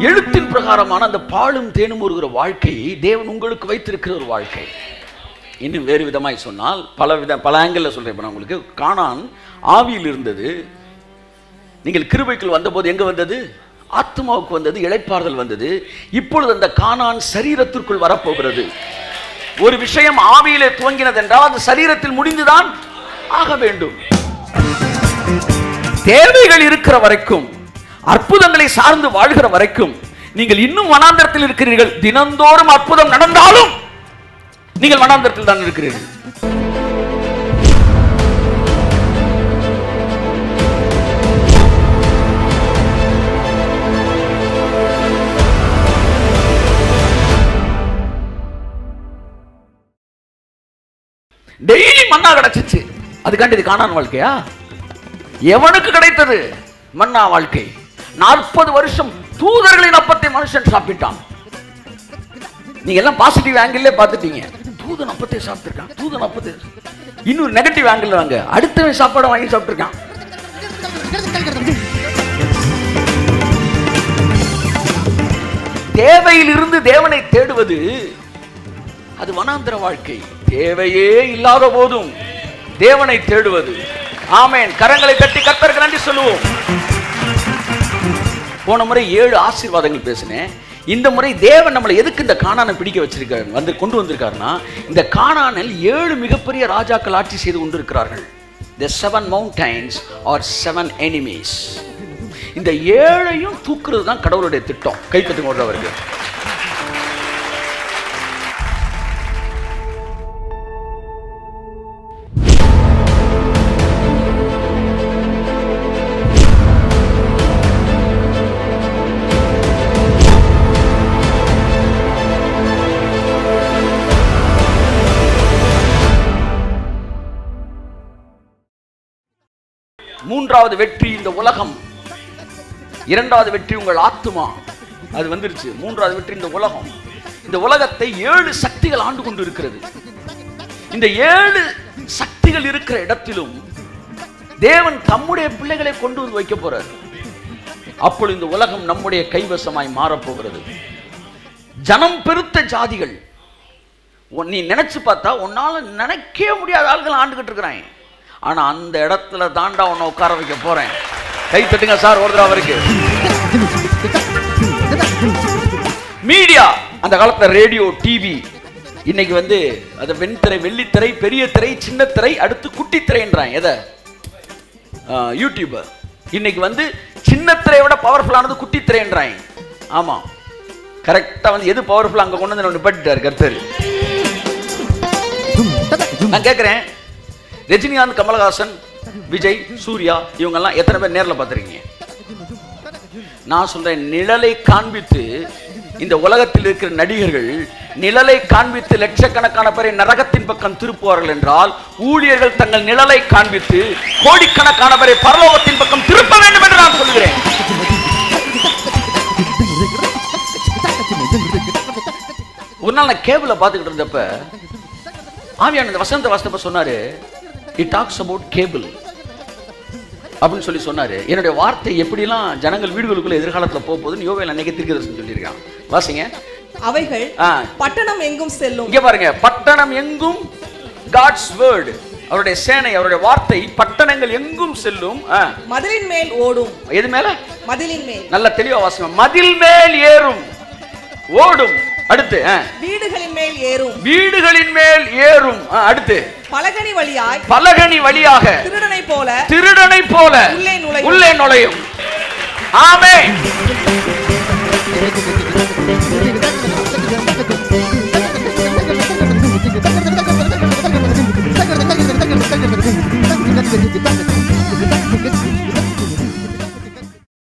எழுத்தின் பிரகாரமான அந்த பாலும் தேனும் வருகிற வாழ்க்கையை தேவன் உங்களுக்கு வைத்திருக்கிற ஒரு வாழ்க்கை இன்னும் வேறு விதமாய் சொன்னால் பல வித பல ஆங்கிளில் சொல்றேன் இப்ப நான் உங்களுக்கு காணான் ஆவியில் இருந்தது நீங்கள் கிருபைக்குள் வந்தபோது எங்க வந்தது ஆத்மாவுக்கு வந்தது இளைப்பாறுதல் வந்தது இப்பொழுது அந்த காணான் சரீரத்திற்குள் வரப்போகிறது ஒரு விஷயம் ஆவியிலே துவங்கினது என்றால் அது சரீரத்தில் முடிந்துதான் ஆக வேண்டும் தேவைகள் இருக்கிற வரைக்கும் அற்புதங்களை சார்ந்து வாழ்கிற வரைக்கும் நீங்கள் இன்னும் வனாந்தரத்தில் இருக்கிறீர்கள் தினந்தோறும் அற்புதம் நடந்தாலும் நீங்கள் வனாந்தரத்தில் தான் இருக்கிறீர்கள் டெய்லி மண்ணா கிடைச்சிச்சு அதுக்காண்டி இது காணான் வாழ்க்கையா எவனுக்கு கிடைத்தது மன்னா வாழ்க்கை நாற்பது வருஷம் தூதர்களின் அப்பத்தை மனுஷன் சாப்பிட்டான் நீங்க எல்லாம் பாசிட்டிவ் ஆங்கிள் பார்த்துட்டீங்க தூதன் அப்பத்தை சாப்பிட்டிருக்கான் தூதன் அப்பத்தை இன்னொரு நெகட்டிவ் ஆங்கிள் வாங்க அடுத்தவன் சாப்பாடை வாங்கி சாப்பிட்டிருக்கான் தேவையில் இருந்து தேவனை தேடுவது அது வனாந்திர வாழ்க்கை தேவையே இல்லாத போதும் தேவனை தேடுவது ஆமென் கரங்களை தட்டி கத்தருக்கு நன்றி சொல்லுவோம் போன முறை ஏழு ஆசீர்வாதங்கள் பேசினேன் இந்த முறை தேவன் நம்மளை எதுக்கு இந்த காணானை பிடிக்க வச்சிருக்காரு வந்து கொண்டு வந்திருக்காருன்னா இந்த காணானில் ஏழு மிகப்பெரிய ராஜாக்கள் ஆட்சி செய்து கொண்டிருக்கிறார்கள் the seven mountains or seven enemies இந்த ஏழையும் தூக்குறது தான் கடவுளுடைய திட்டம் கை தட்டி கொண்டவருக்கு மூன்றாவது வெற்றி இந்த உலகம் இரண்டாவது வெற்றி உங்கள் ஆத்துமா அது வந்துருச்சு மூன்றாவது வெற்றி இந்த உலகம் இந்த உலகத்தை ஏழு சக்திகள் ஆண்டு கொண்டு இருக்கிறது இந்த ஏழு சக்திகள் இருக்கிற இடத்திலும் தேவன் தம்முடைய பிள்ளைகளை கொண்டு வந்து வைக்க போறார் அப்பொழுது இந்த உலகம் நம்முடைய கைவசமாய் மாறப்போகிறது ஜனம் பெருத்த ஜாதிகள் உன் நீ நினைச்சு பார்த்தா உன்னால நினைக்கவே முடியாத ஆள்கள் ஆண்டுகிட்டு இருக்கிறாங்க ஆனா அந்த இடத்துல தாண்டா உன்னை உட்கார வைக்க போறேன் கை தட்டுங்க சார் ஒரு தடவை இருக்கு மீடியா அந்த காலத்துல ரேடியோ டிவி இன்னைக்கு வந்து அது வெண்திரை வெள்ளித்திரை பெரிய திரை சின்ன திரை அடுத்து குட்டி திரைன்றாங்க எதை ஆஹ், யூடியூபர் இன்னைக்கு வந்து சின்ன திரையை விட பவர்ஃபுல்லானது குட்டி திரைன்றாங்க ஆமா கரெக்டா வந்து எது பவர்ஃபுல் அங்க கொண்டு வந்து நிப்பாட்டிட்டாரு கர்த்தர் நான் கேட்குறேன் ரஜினிகாந்த் கமலஹாசன் விஜய் சூர்யா இவங்கெல்லாம் எத்தனை பேர் நேரில் பார்த்துருக்கீங்க நான் சொல்றேன் நிழலை காண்பித்து இந்த உலகத்தில் இருக்கிற நடிகர்கள் நிழலை காண்பித்து லட்சக்கணக்கான பேரை நரகத்தின் பக்கம் திருப்புவார்கள் என்றால் ஊழியர்கள் தங்கள் நிழலை காண்பித்து கோடிக்கணக்கான பேரை பரலோகத்தின் பக்கம் திருப்ப வேண்டும் என்று நான் சொல்கிறேன் ஒரு நாள் நான் கேபிள பார்த்துக்கிட்டு இருந்தப்ப ஆவியான இந்த வசந்த வாசப்ப சொன்னாரு இட் டாக்ஸ் அபவுட் கேபிள் அப்படின்னு சொல்லி சொன்னாரு என்னுடைய வார்த்தை எப்படிலாம் ஜனங்கள் வீடுகளுக்குள்ள எதிர்காலத்துல போக போகுதுன்னு யோவேல் அன்னைக்கு தீர்க்கதரிசனம் சொல்லியிருக்கான் வாசிங்க அவைகள் ஆ பட்டணம் எங்கும் செல்லும் இங்க பாருங்க பட்டணம் எங்கும் காட்ஸ் வேர்டு அவருடைய சேனை அவருடைய வார்த்தை பட்டணங்கள் எங்கும் செல்லும் ஆ, மதிலின் மேல் ஓடும் எது மேல மதிலின் மேல் நல்ல தெளிவா வாசிங்க மதில் மேல் ஏறும் ஓடும் அடுத்து ஆ, வீடுகளின் மேல் ஏறும் வீடுகளின் மேல் ஏறும் ஆ, அடுத்து பலகனி வழியாய் பலகனி வழியாக திருடனை போல திருடனை போல உள்ளே நுழையும். உள்ளே நுழையும் ஆமென்